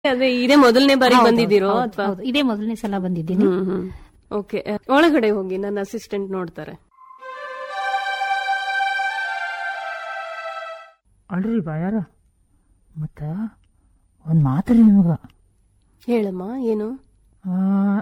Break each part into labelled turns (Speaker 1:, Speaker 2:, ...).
Speaker 1: ಅದೇ ಇದೇ ಮೊದಲನೇ ಬಾರಿ
Speaker 2: ಹೌದು,
Speaker 1: ಬಂದಿದ್ದೀರೋ
Speaker 2: ಹೌದು,
Speaker 1: ಅಥವಾ
Speaker 2: ಹೌದು. ಇದೇ ಮೊದಲನೇ ಸಲ ಬಂದಿದ್ದೀನಿ
Speaker 1: ಹ್ಮ್ ಹ್ಮ್ ಓಕೆ ಒಳಗಡೆ ಹೋಗಿ ನನ್ನ ಅಸಿಸ್ಟೆಂಟ್ ನೋಡ್ತಾರೆ
Speaker 3: ಅಲ್ರಿ ಬಾಯಾರ ಮತ್ತ ಒಂದು ಮಾತ್ರಿ ನಿಮಗ
Speaker 1: ಹೇಳಮ್ಮ ಏನು
Speaker 3: ಆ,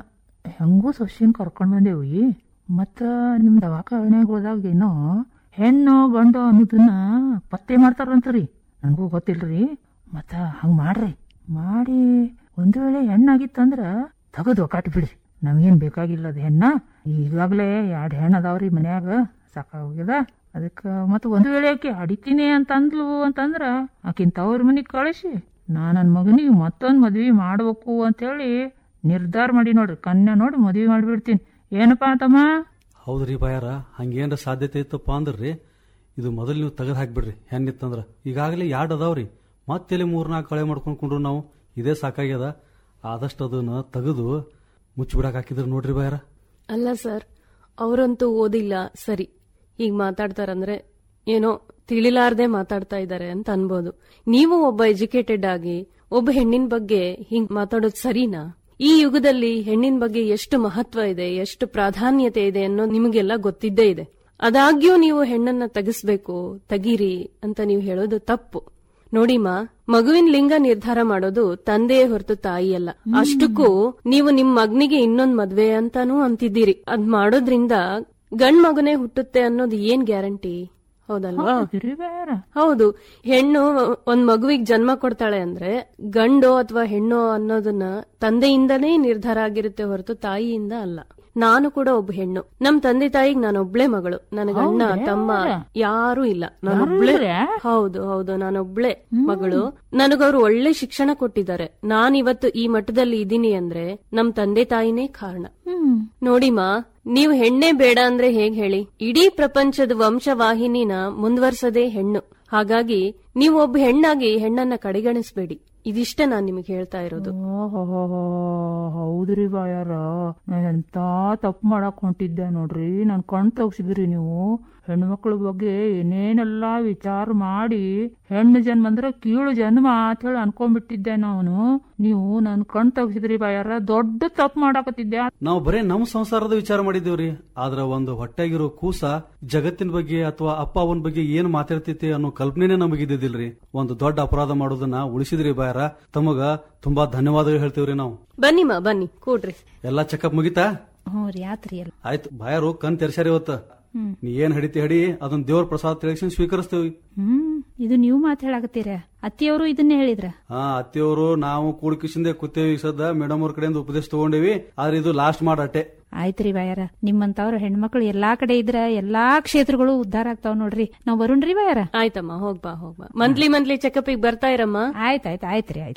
Speaker 3: ಹೆಂಗೂ ಸೊಸಿನ ಕರ್ಕೊಂಡು ಬಂದೇವಿ ಮತ್ತ ನಿಮ್ಮ ದವಾಖಾನ್ಯಾಗ ಹೋದಾಗ ಏನೋ ಹೆಣ್ಣು ಗಂಡು ಅನ್ನೋದನ್ನ ಪತ್ತೆ ಮಾಡ್ತಾರಂತ್ರಿ ನನಗೂ ಗೊತ್ತಿಲ್ರಿ ಮತ್ತ ಹಂಗ ಮಾಡ್ರಿ ಮಾಡಿ ಒಂದು ವೇಳೆ ಹೆಣ್ಣಾಗಿತ್ತಂದ್ರ ತೆಗೆದು ಒಕ್ಕಾಟ್ ಬಿಡ್ರಿ ನಮಗೇನ್ ಬೇಕಾಗಿಲ್ಲ ಅದು ಹೆಣ್ಣ ಈಗಾಗಲೇ ಎರಡು ಹೆಣ್ಣು ಅದಾವ್ರಿ ಮನ್ಯಾಗ ಸಾಕಾಗ್ಯದ ಅದಕ್ಕ ಮತ್ತ ಒಂದು ವೇಳೆ ಆಕಿ ಅಡಿತೀನಿ ಅಂತ ಅಂದ್ಲು ಅಂತಂದ್ರ ಆಕಿನ್ ತವ್ರ ಮನಿಗ್ ಕಳಿಸಿ ನಾ ನನ್ನ ಮಗನಿಗೆ ಮತ್ತೊಂದು ಮದ್ವಿ ಮಾಡ್ಬೇಕು ಅಂತೇಳಿ ನಿರ್ಧಾರ ಮಾಡಿ ನೋಡ್ರಿ ಕನ್ಯಾ ನೋಡಿ ಮದ್ವಿ ಮಾಡಿಬಿಡ್ತೀನಿ ಏನಪ್ಪಾ ತಮ್ಮ
Speaker 4: ಹೌದ್ರಿ ಬಾಯಾರ ಹಂಗೇನ್ರ ಸಾಧ್ಯತೆ ಇತ್ತಪ್ಪ ಅಂದ್ರಿ ಇದು ಮೊದಲು ನೀವು ತೆಗೆದು ಹಾಕ್ಬಿಡ್ರಿ ಹೆಣ್ಣಿತ್ತಂದ್ರ ಈಗಾಗಲೇ ಎರಡು ಅದಾವ್ರಿ ಮತ್ತೆಲ್ಲಿ ಮೂರ್ನಾಲ್ಕು ಕಳೆ ಮಾಡ್ಕೊಂಡ್ ಕುಂಡ್ರು ನಾವು ಇದೇ ಸಾಕಾಗ್ಯದ ಆದಷ್ಟು ಅದನ್ನ ತೆಗೆದು ಮುಚ್ಚಿಬಿಡಕ್ ಹಾಕಿದ್ರು ನೋಡ್ರಿ ಬಾಯಾರ
Speaker 1: ಅಲ್ಲ ಸರ್ ಅವರಂತೂ ಓದಿಲ್ಲ ಸರಿ ಈಗ ಮಾತಾಡ್ತಾರಂದ್ರೆ ಏನೋ ತಿಳಿಲಾರ್ದೆ ಮಾತಾಡ್ತಾ ಇದ್ದಾರೆ ಅಂತ ಅನ್ಬೋದು ನೀವು ಒಬ್ಬ ಎಜುಕೇಟೆಡ್ ಆಗಿ ಒಬ್ಬ ಹೆಣ್ಣಿನ ಬಗ್ಗೆ ಹಿಂಗ್ ಮಾತಾಡೋದು ಸರಿನಾ ಈ ಯುಗದಲ್ಲಿ ಹೆಣ್ಣಿನ ಬಗ್ಗೆ ಎಷ್ಟು ಮಹತ್ವ ಇದೆ ಎಷ್ಟು ಪ್ರಾಧಾನ್ಯತೆ ಇದೆ ಅನ್ನೋದು ನಿಮಗೆಲ್ಲ ಗೊತ್ತಿದ್ದೇ ಇದೆ ಆದಾಗ್ಯೂ ನೀವು ಹೆಣ್ಣನ್ನ ತೆಗಿಸ್ಬೇಕು ತೆಗೀರಿ ಅಂತ ನೀವು ಹೇಳೋದು ತಪ್ಪು ನೋಡಿಮಾ ಮಗುವಿನ ಲಿಂಗ ನಿರ್ಧಾರ ಮಾಡೋದು ತಂದೆಯೇ ಹೊರತು ತಾಯಿಯಲ್ಲ ಅಷ್ಟಕ್ಕೂ ನೀವು ನಿಮ್ ಮಗನಿಗೆ ಇನ್ನೊಂದ್ ಮದ್ವೆ ಅಂತಾನೂ ಅಂತಿದ್ದೀರಿ ಅದ್ ಮಾಡೋದ್ರಿಂದ ಗಂಡ್ ಮಗುನೇ ಹುಟ್ಟುತ್ತೆ ಅನ್ನೋದು ಏನ್ ಗ್ಯಾರಂಟಿ ಹೌದಲ್ವಾ
Speaker 3: ಹೌದ್ರಿ ಬಾಯಾರ
Speaker 1: ಹೌದು ಹೆಣ್ಣು ಒಂದ್ ಮಗುವಿಗೆ ಜನ್ಮ ಕೊಡ್ತಾಳೆ ಅಂದ್ರೆ ಗಂಡು ಅಥವಾ ಹೆಣ್ಣು ಅನ್ನೋದನ್ನ ತಂದೆಯಿಂದನೇ ನಿರ್ಧಾರ ಆಗಿರುತ್ತೆ ಹೊರತು ತಾಯಿಯಿಂದ ಅಲ್ಲ ನಾನು ಕೂಡ ಒಬ್ಬ ಹೆಣ್ಣು ನಮ್ ತಂದೆ ತಾಯಿಗ್ ನಾನೊಬ್ಳೆ ಮಗಳು ನನಗ ಅಣ್ಣ ತಮ್ಮ ಯಾರೂ ಇಲ್ಲ ನಾನೊಬ್ಳೆ ಹೌದು ಹೌದು ನಾನೊಬ್ಳೆ ಮಗಳು ನನಗವ್ರು ಒಳ್ಳೆ ಶಿಕ್ಷಣ ಕೊಟ್ಟಿದ್ದಾರೆ ನಾನಿವತ್ತು ಈ ಮಟ್ಟದಲ್ಲಿ ಇದೀನಿ ಅಂದ್ರೆ ನಮ್ ತಂದೆ ತಾಯಿನೇ ಕಾರಣ
Speaker 2: ಹ್ಮ್
Speaker 1: ನೋಡಿಮಾ ನೀವು ಹೆಣ್ಣೆ ಬೇಡ ಅಂದ್ರೆ ಹೇಗ್ ಹೇಳಿ ಇಡೀ ಪ್ರಪಂಚದ ವಂಶವಾಹಿನಿನ ಮುಂದುವರ್ಸದೇ ಹೆಣ್ಣು ಹಾಗಾಗಿ ನೀವು ಒಬ್ಬ ಹೆಣ್ಣಾಗಿ ಹೆಣ್ಣನ್ನ ಕಡೆಗಣಿಸ್ಬೇಡಿ ಇದಿಷ್ಟ ನಾನ್ ನಿಮಗೆ ಹೇಳ್ತಾ ಇರೋದು
Speaker 3: ಓಹೋ ಹೌದ್ರಿ ಬಾಯಾರ ನಾ ಎಂತ ತಪ್ಪು ಮಾಡಕ್ ಹೊಂಟಿದ್ದೆ ನೋಡ್ರಿ ನನ್ ಕಣ್ ತಗ್ಸಿದ್ರಿ ನೀವು ಹೆಣ್ಮಕ್ಳ ಬಗ್ಗೆ ಏನೇನೆಲ್ಲ ವಿಚಾರ ಮಾಡಿ ಹೆಣ್ಣು ಜನ್ಮ ಅಂದ್ರೆ ಕೀಳು ಜನ್ಮ ಅಂತ ಹೇಳಿ ಅನ್ಕೊಂಡ್ಬಿಟ್ಟಿದ್ದೆ ನಾನು ನೀವು ನನ್ ಕಣ್ ತಗ್ಸಿದ್ರಿ ಬಾಯಾರ ದೊಡ್ಡ ತಪ್ಪು ಮಾಡಾಕತ್ತಿದ್ದೆ
Speaker 4: ನಾವು ಬರೇ ನಮ್ಮ ಸಂಸಾರದ ವಿಚಾರ ಮಾಡಿದೇವ್ರಿ ಆದ್ರ ಒಂದು ಹೊಟ್ಟೆಗಿರೋ ಕೂಸ ಜಗತ್ತಿನ ಬಗ್ಗೆ ಅಥವಾ ಅಪ್ಪ ಅವನ ಬಗ್ಗೆ ಏನ್ ಮಾತಾಡ್ತೈತಿ ಅನ್ನೋ ಕಲ್ಪನೆನೇ ನಮಗಿದ್ದಿಲ್ರಿ ಒಂದು ದೊಡ್ಡ ಅಪರಾಧ ಮಾಡೋದನ್ನ ಉಳಿಸಿದ್ರಿ ಬಾಯಾರ ತಮಗ ತುಂಬಾ ಧನ್ಯವಾದಗಳು ಹೇಳ್ತೇವ್ರಿ ನಾವು
Speaker 1: ಬನ್ನಿಮಾ ಬನ್ನಿ ಕೂಡ್ರಿ
Speaker 4: ಎಲ್ಲಾ ಚೆಕಪ್ ಮುಗಿತಾ
Speaker 2: ಹ್ಞೂ ರೀ ಆತ್ರಿ ಎಲ್ಲ
Speaker 4: ಆಯ್ತು ಬಾಯಾರು ಕಣ್ ತೆರ್ಸ್ಯಾರ ಇವತ್ತ
Speaker 2: ಹ್ಮ್.
Speaker 4: ನೀ ಏನ್ ಹಡಿತಿ ಹಡಿ ಅದನ್ನ ದೇವ್ರ ಪ್ರಸಾದ ತಿಳಿಸಿ ಸ್ವೀಕರಿಸ್ತೇವಿ
Speaker 2: ಹ್ಮ್ ಇದು ನೀವು ಮಾತು ಹೇಳಾಕತ್ತೀರ ಅತ್ತಿಯವರು ಇದನ್ನೇ ಹೇಳಿದ್ರ
Speaker 4: ಹಾ ಅತ್ತಿಯವರು ನಾವು ಕೂಡ್ಕಿಸಿಂದೆ ಕೂತೇವಿ ಸದ್ದ ಮೇಡಮ್ ಅವ್ರ ಕಡೆಯಿಂದ ಉಪದೇಶ ತಗೊಂಡೇವಿ ಆದ್ರೆ ಇದು ಲಾಸ್ಟ್ ಮಾಡಟ್ಟೆ
Speaker 2: ಆಯ್ತ್ರಿ ಬಾಯಾರ ನಿಮ್ಮಂತವ್ರ ಹೆಣ್ಮಕ್ಳು ಎಲ್ಲಾ ಕಡೆ ಇದ್ರ ಎಲ್ಲಾ ಕ್ಷೇತ್ರಗಳು ಉದ್ಧಾರ ಆಗ್ತಾವ್ ನೋಡ್ರಿ ನಾವ್ ಬರುಣ್ರಿ ಬಾಯಾರ
Speaker 1: ಆಯ್ತಮ್ಮ ಹೋಗ್ಬಾ ಹೋಗ್ಬಾ ಮಂತ್ಲಿ ಮಂತ್ಲಿ ಚೆಕಪ್ ಬರ್ತಾ ಇರಮ್ಮ
Speaker 2: ಆಯ್ತಾಯ್ತು ಆಯ್ತ್ರಿ ಆಯ್ತು